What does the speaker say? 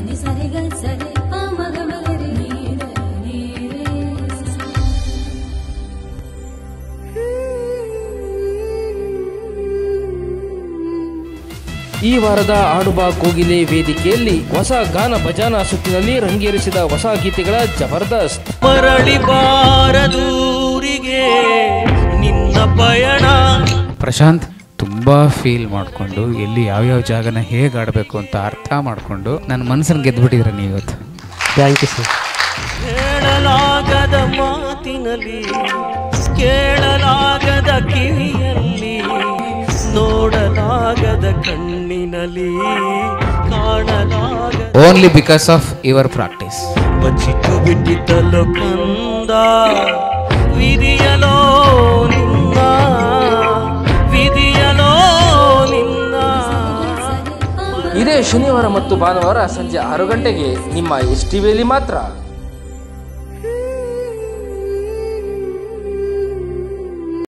ಈ ವಾರದ ಆಡುಬಾ ಕೋಗಿಲೆ ವೇದಿಕೆಯಲ್ಲಿ ಹೊಸ ಗಾನ ಭಜಾನ ಸುತ್ತಿನಲ್ಲಿ ರಂಗೇರಿಸಿದ ಹೊಸ ಗೀತೆಗಳ ಜಬರ್ದಸ್ತ್ ಮರಳಿ ಬಾರದೂರಿಗೆ ನಿನ್ನ ಪಯಣ ಪ್ರಶಾಂತ್ ತುಂಬ ಫೀಲ್ ಮಾಡಿಕೊಂಡು ಎಲ್ಲಿ ಯಾವ್ಯಾವ ಜಾಗನ ಹೇಗೆ ಆಡಬೇಕು ಅಂತ ಅರ್ಥ ಮಾಡಿಕೊಂಡು ನನ್ನ ಮನಸ್ಸನ್ನು ಗೆದ್ದುಬಿಟ್ಟಿದ್ರೆ ನೀವು ಇವತ್ತು ಥ್ಯಾಂಕ್ ಯು ಸರ್ ಹೇಳಲಾಗದ ಮಾತಿನಲ್ಲಿ ಕೇಳಲಾಗದ ಕಿವಿಯಲ್ಲಿ ನೋಡಲಾಗದ ಕಣ್ಣಿನಲ್ಲಿ ಕಾಣಲಾಗದ only because of your practice ಬಚ್ಚಿಟ್ಟು ಬಿಟ್ಟಿದ್ದಲ್ಲೋ ಕಂದ ವಿಧಿಯಲೋ ನಿನ್ನ ವಿಧಿಯಲೋ ನಿನ್ನ ಇದೇ ಶನಿವಾರ ಮತ್ತು ಭಾನುವಾರ ಸಂಜೆ ಆರು ಗಂಟೆಗೆ ನಿಮ್ಮ ಎಸ್ ಟಿವಿಯಲ್ಲಿ ಮಾತ್ರ